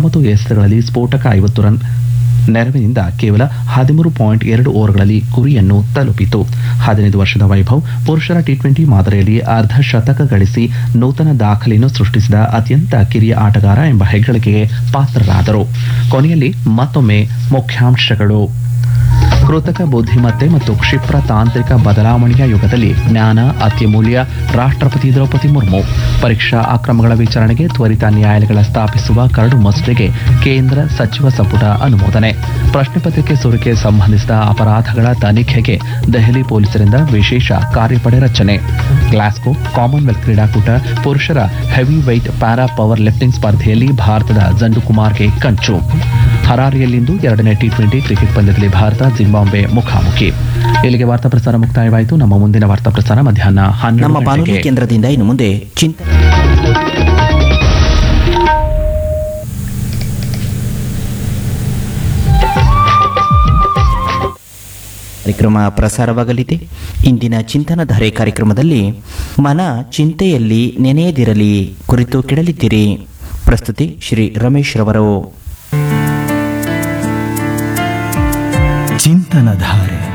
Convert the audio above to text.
ಹತ್ತೊಂಬತ್ತು ಎಸೆತಗಳಲ್ಲಿ ಸ್ಫೋಟಕ ಐವತ್ತು ರನ್ ನೆರವಿನಿಂದ ಕೇವಲ ಹದಿಮೂರು ಪಾಯಿಂಟ್ ಎರಡು ಓವರ್ಗಳಲ್ಲಿ ಗುರಿಯನ್ನು ತಲುಪಿತು ಹದಿನೈದು ವರ್ಷದ ವೈಭವ್ ಪುರುಷರ ಟಿ ಟ್ವೆಂಟಿ ಮಾದರಿಯಲ್ಲಿ ಅರ್ಧ ಶತಕ ಗಳಿಸಿ ನೂತನ ದಾಖಲೆಯನ್ನು ಸೃಷ್ಟಿಸಿದ ಅತ್ಯಂತ ಕಿರಿಯ ಆಟಗಾರ ಎಂಬ ಹೆಗ್ಗಳಿಕೆಗೆ ಪಾತ್ರರಾದರು ಕೊನೆಯಲ್ಲಿ ಮತ್ತೊಮ್ಮೆ ಮುಖ್ಯಾಂಶಗಳು ಕೃತಕ ಬುದ್ಧಿಮತ್ತೆ ಮತ್ತು ಕ್ಷಿಪ್ರ ತಾಂತ್ರಿಕ ಬದಲಾವಣೆಯ ಯುಗದಲ್ಲಿ ಜ್ಞಾನ ಅತ್ಯಮೂಲ್ಯ ರಾಷ್ಟ್ರಪತಿ ದ್ರೌಪದಿ ಮುರ್ಮು ಪರೀಕ್ಷಾ ಅಕ್ರಮಗಳ ವಿಚಾರಣೆಗೆ ತ್ವರಿತ ನ್ಯಾಯಾಲಯಗಳ ಸ್ಥಾಪಿಸುವ ಕರಡು ಮಸೂದೆಗೆ ಕೇಂದ್ರ ಸಚಿವ ಸಂಪುಟ ಅನುಮೋದನೆ ಪ್ರಶ್ನೆ ಪತ್ರಿಕೆ ಸೋರಿಕೆ ಸಂಬಂಧಿಸಿದ ಅಪರಾಧಗಳ ತನಿಖೆಗೆ ದೆಹಲಿ ಪೊಲೀಸರಿಂದ ವಿಶೇಷ ಕಾರ್ಯಪಡೆ ರಚನೆ ಗ್ಲಾಸ್ಗೋ ಕಾಮನ್ವೆಲ್ತ್ ಕ್ರೀಡಾಕೂಟ ಪುರುಷರ heavyweight para powerlifting ಸ್ಪರ್ಧೆಯಲ್ಲಿ ಭಾರತದ ಜಂಡು ಕುಮಾರ್ಗೆ ಕಂಚು ಹರಾರಿಯಲ್ಲಿಂದು ಎರಡನೇ ಟಿ ಟ್ವೆಂಟಿ ಕ್ರಿಕೆಟ್ ಪಂದ್ಯದಲ್ಲಿ ಭಾರತ ಜಿಂಬಾಬ್ವೆ ಮುಖಾಮುಖಿ ಇಲ್ಲಿಗೆ ವಾರ್ತಾ ಪ್ರಸಾರ ಮುಕ್ತಾಯವಾಯಿತು ನಮ್ಮ ಮುಂದಿನ ವಾರ್ತಾ ಪ್ರಸಾರ ಮಧ್ಯಾಹ್ನ ನಮ್ಮ ಹನ್ನೆರಡು ಬಾನುಲಿ ಗಂಟೆಗೆ. ಕೇಂದ್ರದಿಂದ ಇನ್ನು ಮುಂದೆ ಚಿಂತನೆ ಕಾರ್ಯಕ್ರಮ ಪ್ರಸಾರವಾಗಲಿದೆ ಇಂದಿನ ಚಿಂತನಧಾರೆ ಕಾರ್ಯಕ್ರಮದಲ್ಲಿ ಮನ ಚಿಂತೆಯಲ್ಲಿ ನೆನೆಯದಿರಲಿ ಕುರಿತು ಕೆಡಲಿದ್ದೀರಿ ಪ್ರಸ್ತುತಿ ಶ್ರೀ ರಮೇಶ್ ರವರು ಚಿಂತನಧಾರೆ